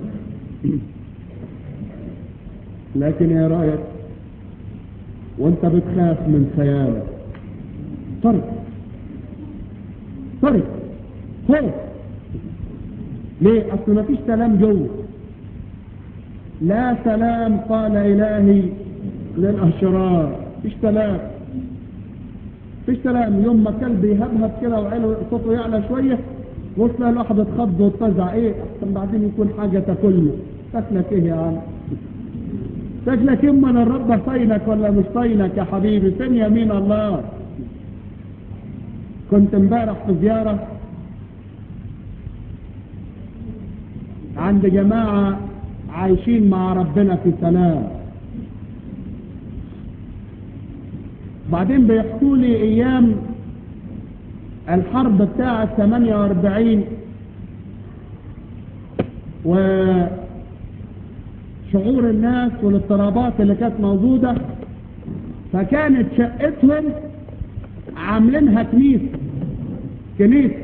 لكن يا رأيك وانت بتخاف من خيالك طرق طرق خوف ليه اصل ما فيش سلام جوه لا سلام قال الهي للاشرار فيش سلام فيش سلام يوم ما كلب يهبهب كده وعينه صوته يعلى شويه وصل الواحد اتخض واتفزع ايه احسن بعدين يكون حاجه تاكلنا تاكلك ايه يا عم شكلك اما ان الرب صينك ولا مش صينك يا حبيبي فين يمين الله كنت امبارح في زيارة عند جماعة عايشين مع ربنا في سلام بعدين بيحكوا لي ايام الحرب بتاعة 48 و شعور الناس والاضطرابات اللي كانت موجودة فكانت شقتهم عاملينها كنيسة كنيسة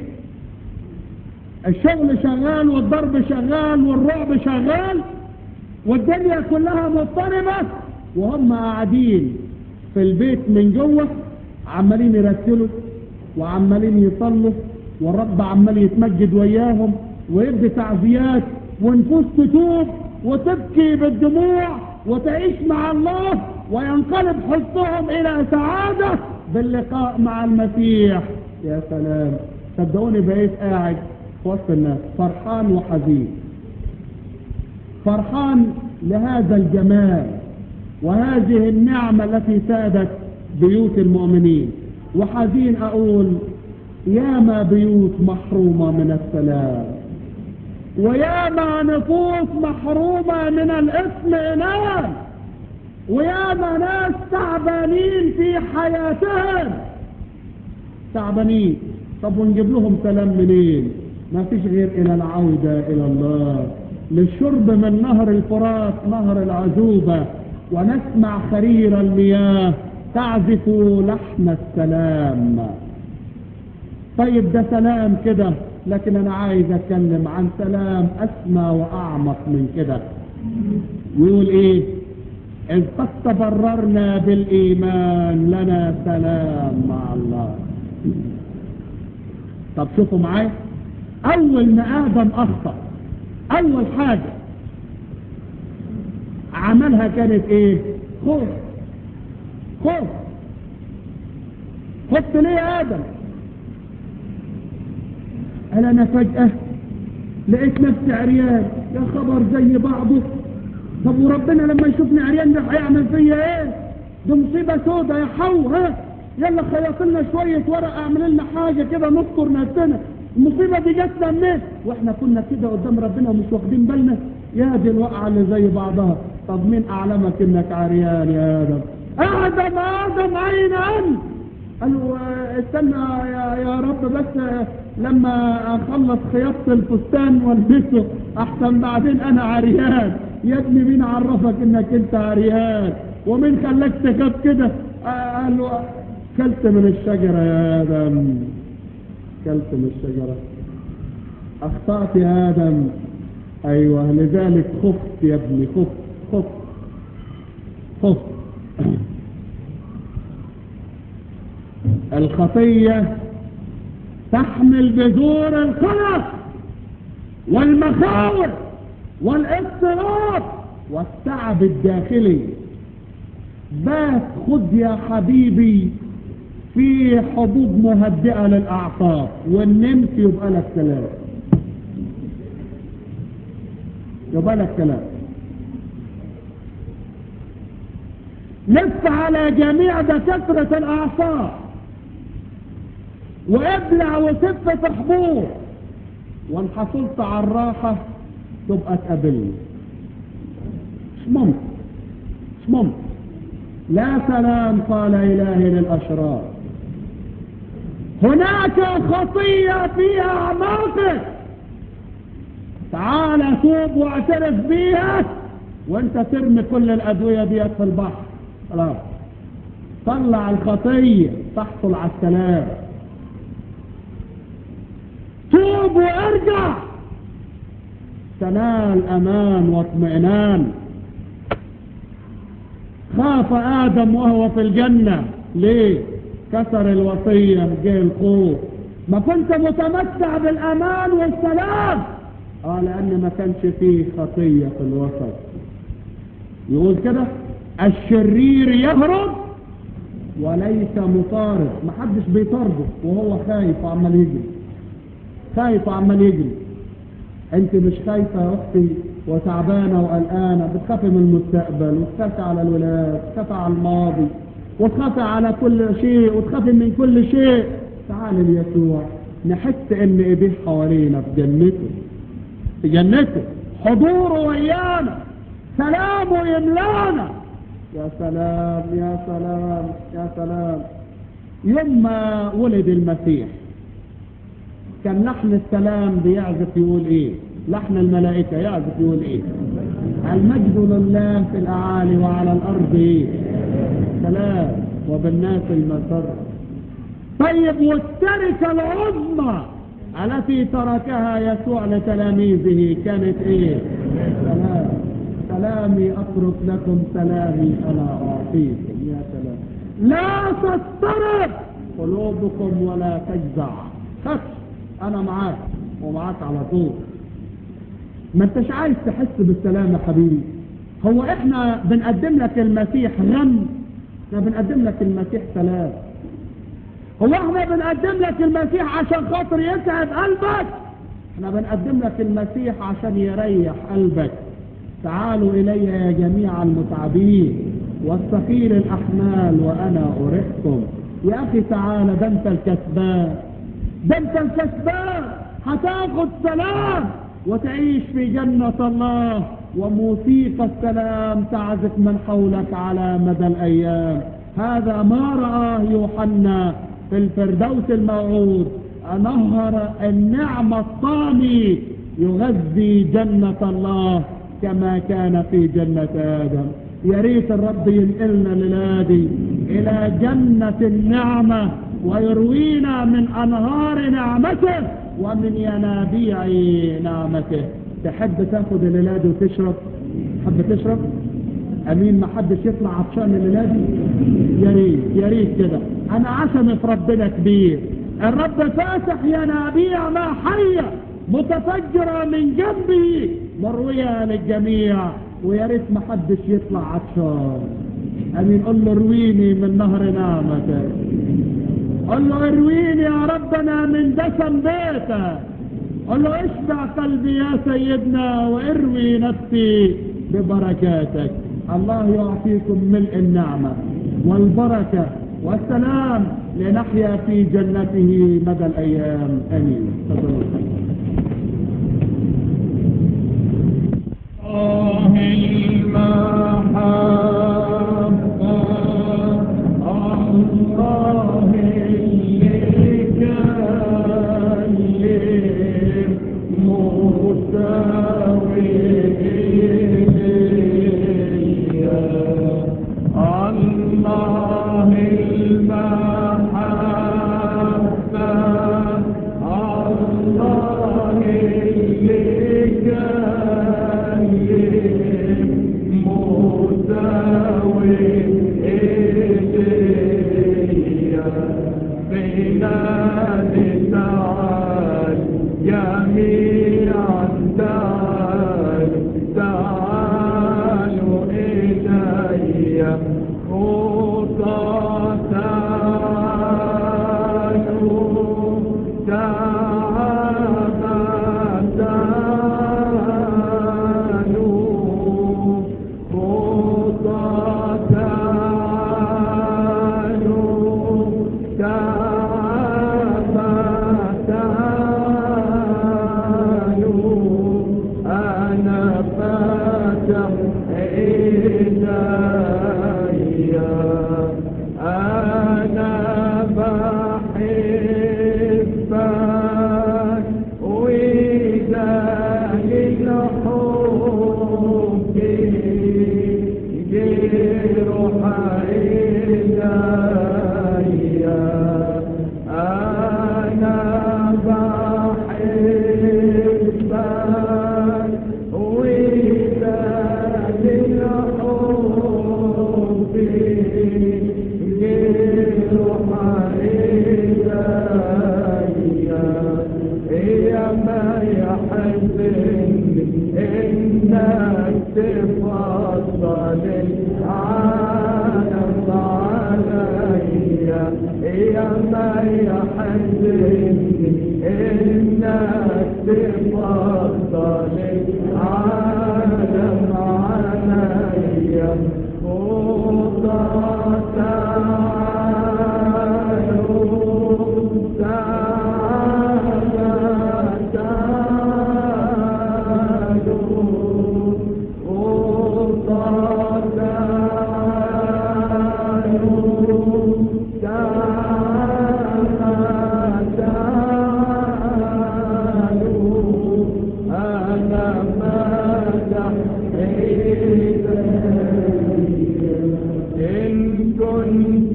الشغل شغال والضرب شغال والرعب شغال والدنيا كلها مضطربة وهم قاعدين في البيت من جوه عمالين يرتلوا وعمالين يصلوا والرب عمال يتمجد وياهم ويدي تعزيات ونفوس تتوب وتبكي بالدموع وتعيش مع الله وينقلب حزنهم الى سعادة باللقاء مع المسيح يا سلام صدقوني بقيت قاعد في وسط الناس فرحان وحزين فرحان لهذا الجمال وهذه النعمة التي سادت بيوت المؤمنين وحزين اقول ياما بيوت محرومة من السلام وياما نفوس محرومة من الاسم إله وياما ناس تعبانين في حياتهم تعبانين طب ونجيب لهم سلام منين ما فيش غير إلى العودة إلى الله للشرب من نهر الفرات نهر العذوبة ونسمع خرير المياه تعزف لحن السلام طيب ده سلام كده لكن انا عايز اتكلم عن سلام اسمى واعمق من كده يقول ايه اذ قد تبررنا بالايمان لنا سلام مع الله طب شوفوا معايا اول ما ادم اخطأ اول حاجة عملها كانت ايه خوف خوف خفت ليه يا ادم قال انا فجأة لقيت نفسي عريان يا خبر زي بعضه طب وربنا لما يشوفني عريان ده هيعمل فيا ايه دي مصيبة سودة يا حو ها يلا خيط لنا شوية ورق اعمل لنا حاجة كده نذكر نفسنا المصيبة دي جاتنا منين واحنا كنا كده قدام ربنا ومش واخدين بالنا يا دي الوقعة اللي زي بعضها طب مين اعلمك انك عريان يا ادم ادم ادم اين انت قالوا استنى يا, يا رب بس لما اخلص خياطة الفستان والبسه احسن بعدين انا عريان يا ابني مين عرفك انك انت عريان ومين خلاك تخاف كده قال له كلت من الشجرة يا ادم كلت من الشجرة اخطأت يا ادم ايوه لذلك خفت يا ابني خفت خفت خفت الخطية تحمل بذور القلق والمخاوف والاضطراب والتعب الداخلي بات خد يا حبيبي في حبوب مهدئة للأعصاب والنمت يبقى لك كلام يبقى لك كلام لف على جميع دكاترة الأعصاب وابلع وسف في حبوب وان حصلت على الراحة تبقى تقابلني مش ممكن مش ممكن لا سلام قال إلهي للأشرار هناك خطية في أعماقك تعال توب واعترف بيها وانت ترمي كل الأدوية دي في البحر خلاص طلع الخطية تحصل على السلام توب وارجع تنال امان واطمئنان خاف ادم وهو في الجنة ليه كسر الوصية جه الخوف ما كنت متمتع بالامان والسلام اه لان ما كانش فيه خطية في الوسط يقول كده الشرير يهرب وليس مطارد محدش بيطارده وهو خايف وعمال يجري خايف وعمال يجري انت مش خايفة يا اختي وتعبانة وقلقانة بتخافي من المستقبل وتخافي على الولاد وتخافي على الماضي وتخافي على كل شيء وتخافي من كل شيء تعالي ليسوع نحس ان ايديه حوالينا في جنته في جنته حضوره ويانا سلامه يملانا يا سلام يا سلام يا سلام يوم ما ولد المسيح كان لحن السلام بيعزف يقول ايه لحن الملائكة يعزف يقول ايه المجد لله في الاعالي وعلى الارض ايه سلام وبالناس المسر طيب والتركة العظمى التي تركها يسوع لتلاميذه كانت ايه سلام سلامي اترك لكم سلامي انا اعطيكم يا سلام لا تضطرب قلوبكم ولا تجزع خش انا معاك ومعاك على طول ما انتش عايز تحس بالسلام يا حبيبي هو احنا بنقدم لك المسيح غم احنا بنقدم لك المسيح سلام هو احنا بنقدم لك المسيح عشان خاطر يسعد قلبك احنا بنقدم لك المسيح عشان يريح قلبك تعالوا الي يا جميع المتعبين والثقيل الاحمال وانا اريحكم يا اخي تعالى ده انت الكسبان ده انت الكسبان هتاخد سلام وتعيش في جنة الله وموسيقى السلام تعزف من حولك على مدى الأيام هذا ما رآه يوحنا في الفردوس الموعود نهر النعمة الطامي يغذي جنة الله كما كان في جنة آدم يا ريت الرب ينقلنا للادي إلى جنة النعمة ويروينا من أنهار نعمته ومن ينابيع نعمته تحب تاخد الليلة وتشرب تحب تشرب امين ما حدش يطلع عطشان الليلة دي يا ريت يا ريت كده انا عشم في ربنا كبير الرب فاتح ينابيع ما حية متفجرة من جنبه مروية للجميع ويا ريت ما حدش يطلع عطشان امين قل له ارويني من نهر نعمتك قل له ارويني يا ربنا من دسم بيتك قل له اشبع قلبي يا سيدنا واروي نفسي ببركاتك الله يعطيكم ملء النعمة والبركة والسلام لنحيا في جنته مدى الأيام أمين تفضلوا الله المحبة الله اللي كلم موسى وإيليا الله المحبة الله اللي كلم موسى وإيليا بلاد تعال جميعا تعال تعالوا إلي خطى تعالوا تعالى تعالوا خطى تعالوا تعالى تعالوا أنا فاتح إيدي أنا بحبك وإذا للحب جرح إيدي أنا بحبك وإذا للحب جرح إيدي يا ما يحزنني إنك تفضل العالم عليا يا ما يحزنني إنك تفضل العالم عليا خطى تعالوا تعالى تعالوا خطى تعالوا تعالى تعالوا أنا مدح إن كنت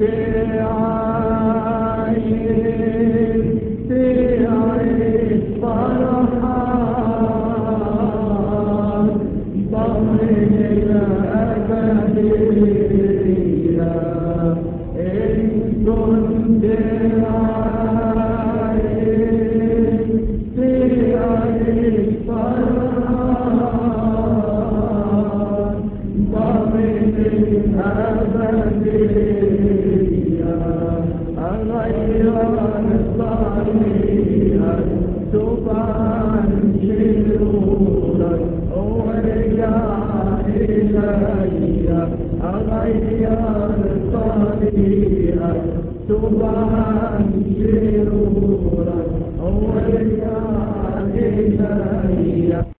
عايز تعيش فرحان ضمن الأبدية إن كنت عايز تعيش فرحان ضمن الأبدية أغير الصالحة تبان شرورا وارجع إلي أغير الصالحة تبان شرورا نورك وارجع إلي